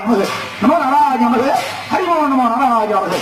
நமது நமோ நாராஜ நமது ஹரிமோ நமோ நாராஜ நமது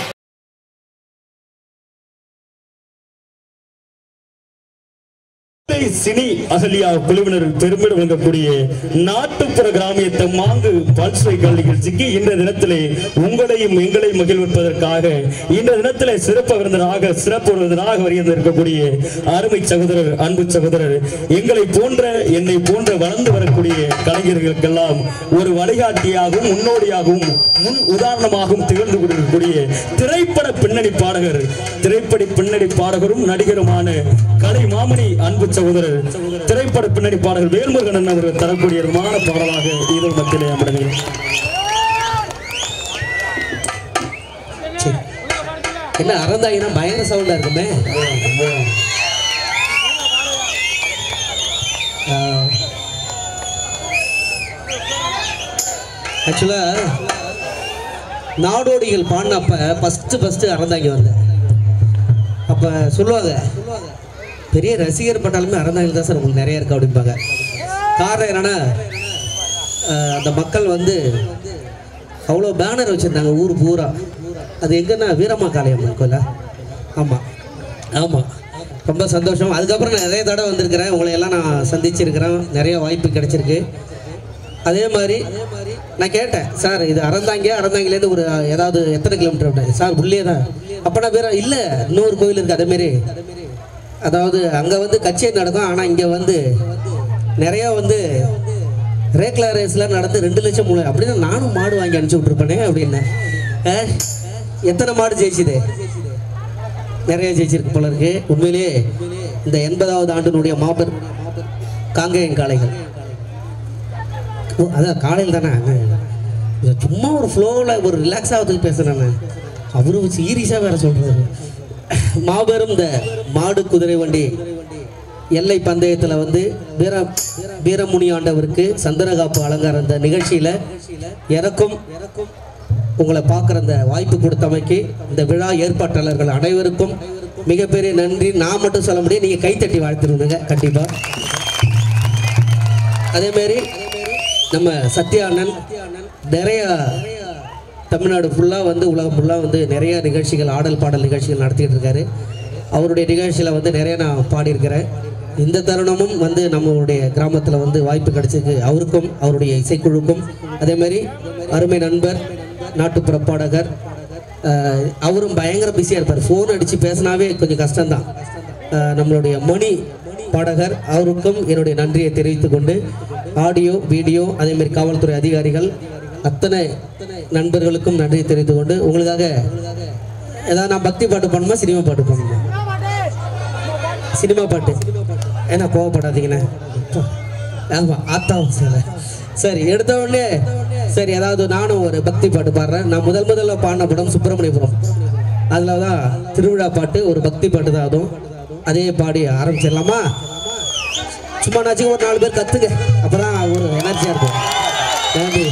இசை சினி அகலியா குழுவினர் பெருமிடம் வழங்கக்கூடிய நாட்டுப்புற கிராமியத்தை மாங்கு பல்சுவைகள் நிகழ்ச்சிக்கு இந்த தினத்திலே உங்களையும் எங்களையும் மகிழ்விப்பதற்காக இந்த தினத்திலே சிறப்பு விருந்தராக சிறப்பு விருந்தராக வருகின்றிருக்கக்கூடிய அருமை சகோதரர் அன்பு சகோதரர் எங்களை போன்ற என்னை போன்ற வளர்ந்து வரக்கூடிய கலைஞர்களுக்கெல்லாம் ஒரு வழிகாட்டியாகவும் முன்னோடியாகவும் முன் உதாரணமாகவும் திகழ்ந்து கொண்டிருக்கக்கூடிய திரைப்பட பின்னணி பாடகர் திரைப்பட பின்னணி பாடகரும் நடிகருமான கலை மாமணி அன்பு சகோதரர் திரைப்பட பின்னணி பாடகர் வேல்முருகன் அவர்கள் தரக்கூடிய விமான பாடலாக இதழ் மத்தியிலே அமர்ந்தது சரி. என்ன அறந்தாங்கன்னா பயங்கர சவுண்டா இருக்குமே ஆக்சுவலா நாடோடிகள் பாடினப்ப ஃபஸ்ட்டு ஃபஸ்ட்டு அறந்தாங்கி வந்தேன் அப்போ சொல்லுவாங்க பெரிய ரசிகர் பட்டாலுமே அறந்தாங்கி தான் சார் உங்களுக்கு நிறைய இருக்கு அப்படிம்பாங்க காரணம் என்னன்னா அஹ், அந்த மக்கள் வந்து அவ்வளோ பேனர் வச்சுருந்தாங்க ஊர் பூரா அது எங்கன்னா வீரம்மா காளியம்மன் கோயிலா ஆமாம் ஆமாம் ரொம்ப சந்தோஷம் அதுக்கப்புறம் நான் நிறைய தடவை வந்திருக்கிறேன் உங்களை எல்லாம் நான் சந்திச்சிருக்கிறேன் நிறைய வாய்ப்பு கிடைச்சிருக்கு அதே மாதிரி நான் கேட்டேன் சார் இது அறந்தாங்க அறந்தாங்கிலேருந்து ஒரு ஏதாவது எத்தனை கிலோமீட்டர் அப்படின்னு சார் உள்ளே தான் அப்போ நான் வேற இல்லை இன்னொரு கோயில் இருக்குது அதேமாரி அதாவது அங்கே வந்து கச்சேரி நடக்கும் ஆனால் இங்கே வந்து நிறையா வந்து ரேக்லா ரேஸ்லாம் நடந்து ரெண்டு லட்சம் மூணு அப்படின்னா நானும் மாடு வாங்கி அனுப்பிச்சி விட்ருப்பேனே அப்படின்னேன் ஆ, எத்தனை மாடு ஜெயிச்சுது நிறைய ஜெயிச்சிருக்கு போல இருக்கு உண்மையிலேயே இந்த எண்பதாவது ஆண்டினுடைய மாபெரும் காங்கேயம் காளைகள் ஓ அதான் காலையில் தானே இது சும்மா ஒரு ஃப்ளோவில் ஒரு ரிலாக்ஸ் ஆகிறதுக்கு பேசுகிறேன் நான் அவரு சீரியஸாக வேற சொல்கிறாரு மாபெரும் இந்த மாடு குதிரை வண்டி எல்லை பந்தயத்தில் வந்து வீர வீரமுனி ஆண்டவருக்கு சந்தனகாப்பு அலங்கார இந்த நிகழ்ச்சியில் எனக்கும் உங்களை பார்க்குற அந்த வாய்ப்பு கொடுத்தமைக்கு இந்த விழா ஏற்பாட்டாளர்கள் அனைவருக்கும் மிகப்பெரிய நன்றி நான் மட்டும் சொல்ல முடியும் நீங்கள் கைத்தட்டி வாழ்த்துருந்தீங்க கண்டிப்பாக அதேமாரி நம்ம சத்யா அண்ணன் நிறைய தமிழ்நாடு ஃபுல்லாக வந்து உலகம் ஃபுல்லாக வந்து நிறைய நிகழ்ச்சிகள் ஆடல் பாடல் நிகழ்ச்சிகள் நடத்திட்டு இருக்காரு அவருடைய நிகழ்ச்சியில் வந்து நிறைய நான் பாடியிருக்கிறேன் இந்த தருணமும் வந்து நம்மளுடைய கிராமத்தில் வந்து வாய்ப்பு கிடைச்சிருக்கு அவருக்கும் அவருடைய இசைக்குழுக்கும் அதேமாரி அருமை நண்பர் நாட்டுப்புற பாடகர் அஹ், அவரும் பயங்கர பிஸியாக இருப்பார் ஃபோன் அடித்து பேசினாவே கொஞ்சம் கஷ்டம்தான் அஹ், நம்மளுடைய மணி பாடகர் அவருக்கும் என்னுடைய நன்றியை தெரிவித்துக் கொண்டு ஆடியோ வீடியோ அதேமாரி காவல்துறை அதிகாரிகள் அத்தனை நண்பர்களுக்கும் நன்றியை தெரிவித்துக் கொண்டு உங்களுக்காக ஏதாவது நான் பக்தி பாட்டு பண்ணணுமா சினிமா பாட்டு பண்ணணுமா சினிமா பாட்டு ஏன்னா கோவப்படாதீங்கண்ணே ஆமா ஆத்தாவும் சார் சரி எடுத்த உடனே சரி ஏதாவது நானும் ஒரு பக்தி பாட்டு பாடுறேன் நான் முதல் முதல்ல பாடின படம் சுப்பிரமணியபுரம் அதில் தான் திருவிழா பாட்டு ஒரு பக்தி பாட்டு தான் அதுவும் அதே பாடி ஆரம்பிச்சிடலாமா சும்மா நாச்சும் ஒரு நாலு பேர் கத்துங்க அப்பதான் ஒரு எனர்ஜியா இருக்கும் நன்றி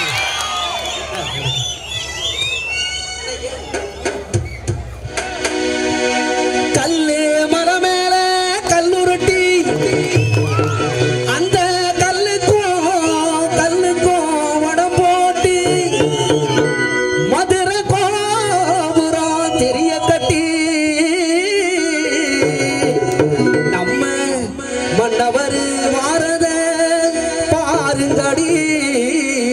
கல்லு மரம் மேல கல்லுருட்டி அந்த கல்லுக்கும் கல்லுக்கும் வடம் போட்டு மதுரை கோபுரம் தெரிய கட்டி நம்ம மன்னவர் வாரத பாருங்கடி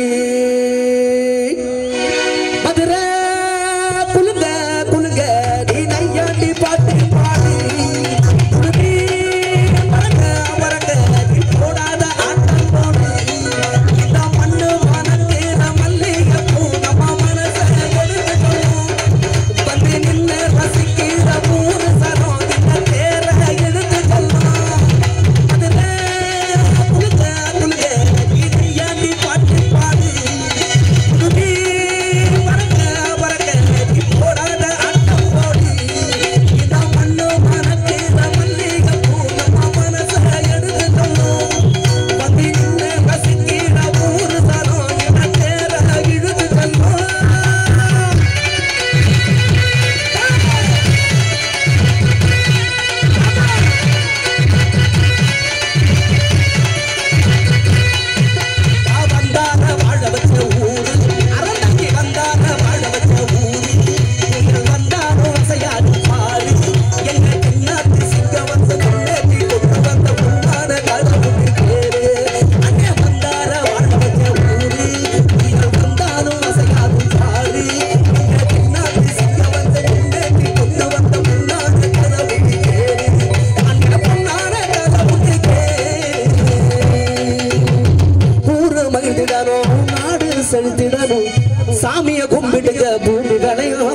நாடு செலுத்திடணும் சாமிய கும்பிடுங்க பூமி விளையும்